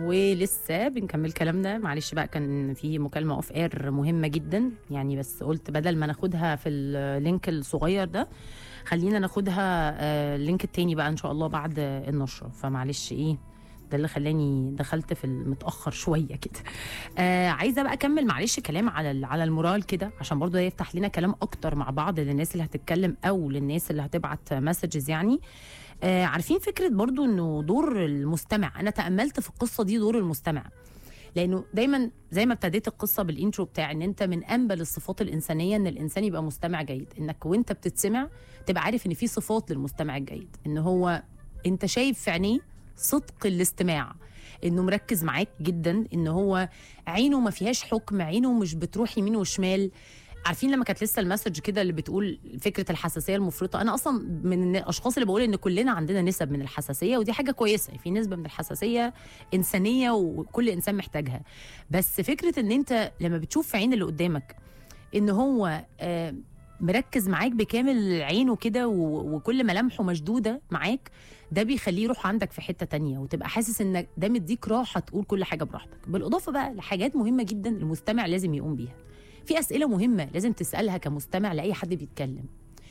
ولسه بنكمل كلامنا معلش بقى كان في مكالمه اوف اير مهمه جدا يعني بس قلت بدل ما ناخدها في اللينك الصغير ده خلينا ناخدها آه، اللينك التاني بقى ان شاء الله بعد النشره فمعلش ايه ده اللي خلاني دخلت في المتاخر شويه كده آه عايزه بقى اكمل معلش كلام على ال- على المورال كده عشان برضو ده يفتح لنا كلام اكتر مع بعض للناس اللي هتتكلم او للناس اللي هتبعت مسجز يعني آه عارفين فكره برضو انه دور المستمع انا تاملت في القصه دي دور المستمع لانه دايما زي ما ابتديت القصه بالانترو بتاع ان انت من انبل الصفات الانسانيه ان الانسان يبقى مستمع جيد انك وانت بتتسمع تبقى عارف ان في صفات للمستمع الجيد ان هو انت شايف في عينيه صدق الاستماع انه مركز معاك جدا ان هو عينه ما فيهاش حكم عينه مش بتروح يمين وشمال عارفين لما كانت لسه المسج كده اللي بتقول فكره الحساسيه المفرطه انا اصلا من الاشخاص اللي بقول ان كلنا عندنا نسب من الحساسيه ودي حاجه كويسه في نسبه من الحساسيه انسانيه وكل انسان محتاجها بس فكره ان انت لما بتشوف في عين اللي قدامك ان هو آه، مركز معاك بكامل عينه كده و- وكل ملامحه مشدوده معاك ده بيخليه يروح عندك في حته تانية وتبقى حاسس انك ده مديك راحه تقول كل حاجه براحتك بالاضافه بقى لحاجات مهمه جدا المستمع لازم يقوم بيها في اسئله مهمه لازم تسالها كمستمع لاي حد بيتكلم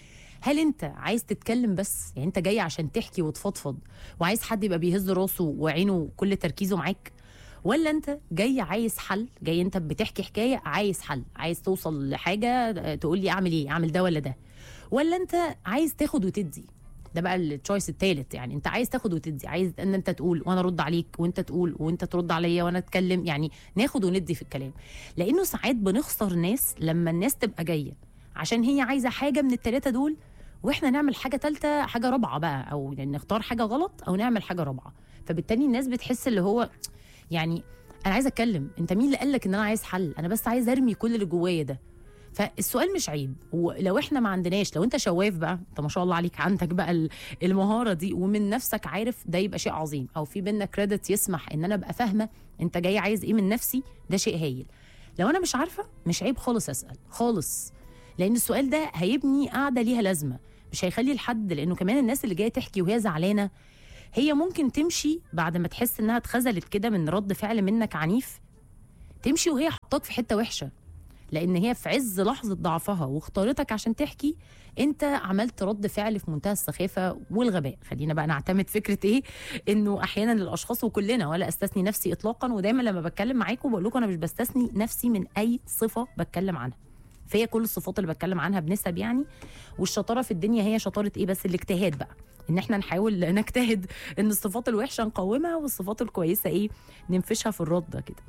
هل انت عايز تتكلم بس يعني انت جاي عشان تحكي وتفضفض وعايز حد يبقى بيهز راسه وعينه كل تركيزه معاك ولا انت جاي عايز حل جاي انت بتحكي حكايه عايز حل عايز توصل لحاجه اه، تقول لي اعمل ايه اعمل ده ولا ده ولا انت عايز تاخد وتدي ده بقى التشويس الثالث يعني انت عايز تاخد وتدي عايز ان انت تقول وانا ارد عليك وانت تقول وانت ترد عليا وانا اتكلم يعني ناخد وندي في الكلام لانه ساعات بنخسر ناس لما الناس تبقى جايه عشان هي عايزه حاجه من الثلاثه دول واحنا نعمل حاجه ثالثه حاجه رابعه بقى او يعني نختار حاجه غلط او نعمل حاجه رابعه فبالتالي الناس بتحس اللي هو يعني انا عايزه اتكلم انت مين اللي قال لك ان انا عايز حل انا بس عايز ارمي كل اللي جوايا ده فالسؤال مش عيب ولو احنا ما عندناش لو انت شواف بقى انت ما شاء الله عليك عندك بقى ال- المهاره دي ومن نفسك عارف ده يبقى شيء عظيم او في بينا كريدت يسمح ان انا ابقى فاهمه انت جاي عايز ايه من نفسي ده شيء هايل لو انا مش عارفه مش عيب خالص اسال خالص لان السؤال ده هيبني قاعده ليها لازمه مش هيخلي الحد لانه كمان الناس اللي جايه تحكي وهي زعلانه هي ممكن تمشي بعد ما تحس انها اتخذلت كده من رد فعل منك عنيف تمشي وهي حطاك في حته وحشه لان هي في عز لحظه ضعفها واختارتك عشان تحكي انت عملت رد فعل في منتهى السخافه والغباء خلينا بقى نعتمد فكره ايه انه احيانا الاشخاص وكلنا ولا استثني نفسي اطلاقا ودايما لما بتكلم معاكم بقول لكم انا مش بستثني نفسي من اي صفه بتكلم عنها فهي كل الصفات اللي بتكلم عنها بنسب يعني والشطاره في الدنيا هي شطاره ايه بس الاجتهاد بقى ان احنا نحاول نجتهد ان الصفات الوحشه نقومها والصفات الكويسه ايه ننفشها في الرده كده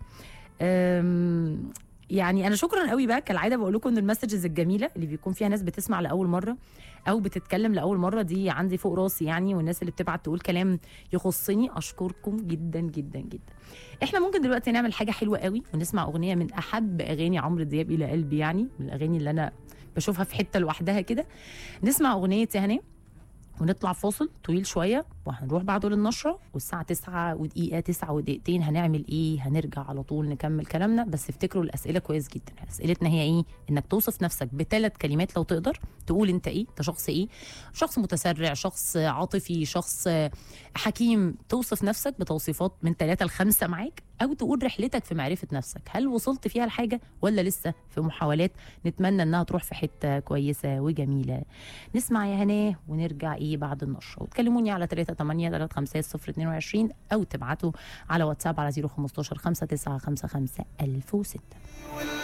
أم، يعني انا شكرا قوي بقى كالعاده بقول لكم ان المسجز الجميله اللي بيكون فيها ناس بتسمع لاول مره او بتتكلم لاول مره دي عندي فوق راسي يعني والناس اللي بتبعت تقول كلام يخصني اشكركم جدا جدا جدا احنا ممكن دلوقتي نعمل حاجه حلوه قوي ونسمع اغنيه من احب اغاني عمرو دياب الى قلبي يعني من الاغاني اللي انا بشوفها في حته لوحدها كده نسمع اغنيه يا هناء ونطلع فاصل طويل شويه وهنروح بعده للنشره والساعه 9 ودقيقه 9 ودقيقتين هنعمل ايه هنرجع على طول نكمل كلامنا بس افتكروا الاسئله كويس جدا اسئلتنا هي ايه انك توصف نفسك بثلاث كلمات لو تقدر تقول انت ايه انت شخص ايه شخص متسرع شخص عاطفي شخص حكيم توصف نفسك بتوصيفات من ثلاثة لخمسة معاك أو تقول رحلتك في معرفة نفسك هل وصلت فيها لحاجة ولا لسه في محاولات نتمنى إنها تروح في حتة كويسة وجميلة نسمع يا هناه ونرجع إيه بعد النشرة وتكلموني على 3 8 3 5 0 22 أو تبعتوا على واتساب على 015 5 9 5 5 1006